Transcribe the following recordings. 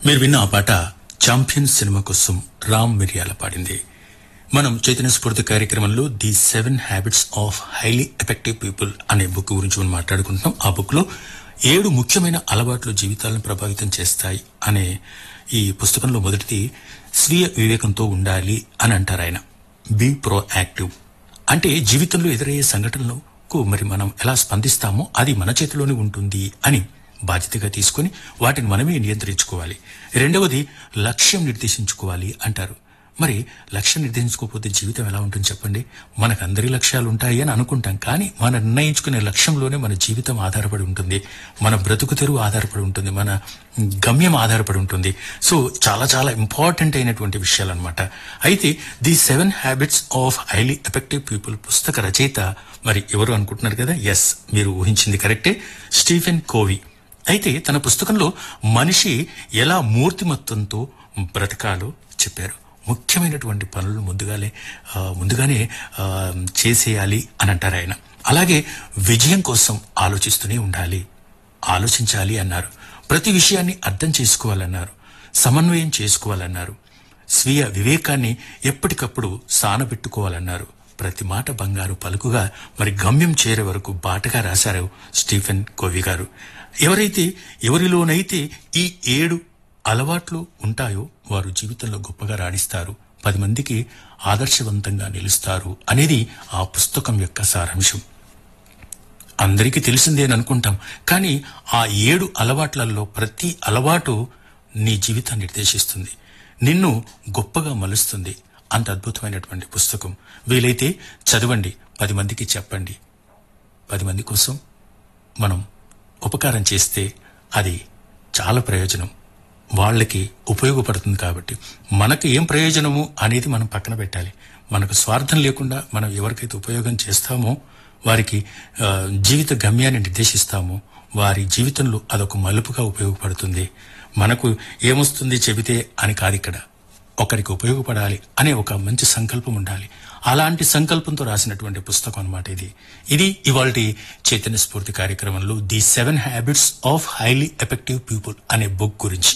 మీరు విన్న ఆ పాట ఛాంపియన్ సినిమా కోసం రామ్ మిరియాల పాడింది మనం చైతన్య స్ఫూర్తి కార్యక్రమంలో the seven habits of highly effective people అనే బుక్ గురించి మనం మాట్లాడుకుంటున్నాం ఆ బుక్ లో ఏడు ముఖ్యమైన అలవాట్లు జీవితాలను ప్రభావితం చేస్తాయి అనే ఈ పుస్తకంలో మొదటిది స్వీయ వివేకంతో ఉండాలి అని అంటారు ఆయన బీ ప్రో యాక్టివ్ అంటే జీవితంలో ఎదురయ్యే సంఘటనలకు మరి మనం ఎలా స్పందిస్తామో అది మన చేతిలోనే ఉంటుంది అని బాధ్యతగా తీసుకొని వాటిని మనమే నియంత్రించుకోవాలి రెండవది లక్ష్యం నిర్దేశించుకోవాలి అంటారు మరి లక్ష్యం నిర్దేశించుకోకపోతే జీవితం ఎలా ఉంటుంది చెప్పండి మనకు అందరి లక్ష్యాలు ఉంటాయి అని అనుకుంటాం కానీ మన నిర్ణయించుకునే లక్ష్యంలోనే మన జీవితం ఆధారపడి ఉంటుంది మన బ్రతుకు తెరువు ఆధారపడి ఉంటుంది మన గమ్యం ఆధారపడి ఉంటుంది సో చాలా చాలా ఇంపార్టెంట్ అయినటువంటి విషయాలు అనమాట అయితే the seven habits of highly effective people పుస్తక రచయిత మరి ఎవరు అనుకుంటున్నారు కదా ఎస్ మీరు ఊహించింది కరెక్టే స్టీఫెన్ కోవి అయితే తన పుస్తకంలో మనిషి ఎలా మూర్తిమత్వంతో బ్రతకాలో చెప్పారు ముఖ్యమైనటువంటి పనులు ముందుగానే ఆ, ముందుగానే ఆ, చేసేయాలి అని అంటారు ఆయన అలాగే విజయం కోసం ఆలోచిస్తూనే ఉండాలి ఆలోచించాలి అన్నారు ప్రతి విషయాన్ని అర్థం చేసుకోవాలన్నారు సమన్వయం చేసుకోవాలన్నారు స్వీయ వివేకాన్ని ఎప్పటికప్పుడు సానబెట్టుకోవాలన్నారు ప్రతి మాట బంగారు పలుకుగా మరి గమ్యం చేరే వరకు బాటగా రాశారు స్టీఫెన్ కోవి గారు ఎవరైతే ఎవరిలోనైతే ఈ ఏడు అలవాట్లు ఉంటాయో వారు జీవితంలో గొప్పగా రాణిస్తారు పది మందికి ఆదర్శవంతంగా నిలుస్తారు అనేది ఆ పుస్తకం యొక్క సారాంశం అందరికీ తెలిసిందే అని అనుకుంటాం కానీ ఆ ఏడు అలవాట్లలో ప్రతి అలవాటు నీ జీవితాన్ని నిర్దేశిస్తుంది నిన్ను గొప్పగా మలుస్తుంది అంత అద్భుతమైనటువంటి పుస్తకం వీలైతే చదవండి పది మందికి చెప్పండి పది మంది కోసం మనం ఉపకారం చేస్తే అది చాలా ప్రయోజనం వాళ్ళకి ఉపయోగపడుతుంది కాబట్టి మనకు ఏం ప్రయోజనము అనేది మనం పక్కన పెట్టాలి మనకు స్వార్థం లేకుండా మనం ఎవరికైతే ఉపయోగం చేస్తామో వారికి ఆ, జీవిత గమ్యాన్ని నిర్దేశిస్తామో వారి జీవితంలో అదొక మలుపుగా ఉపయోగపడుతుంది మనకు ఏమొస్తుంది చెబితే అని కాదు ఇక్కడ ఒకరికి ఉపయోగపడాలి అనే ఒక మంచి సంకల్పం ఉండాలి అలాంటి సంకల్పంతో రాసినటువంటి పుస్తకం అన్నమాట ఇది ఇది ఇవాళ చైతన్య స్ఫూర్తి కార్యక్రమంలో the seven habits of highly effective people అనే బుక్ గురించి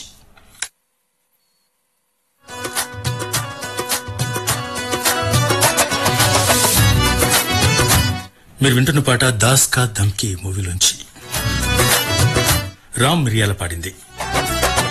మీరు వింటున్న పాట దాస్ కా ధమ్కి మూవీలోంచి రామ్ మిరియాల పాడింది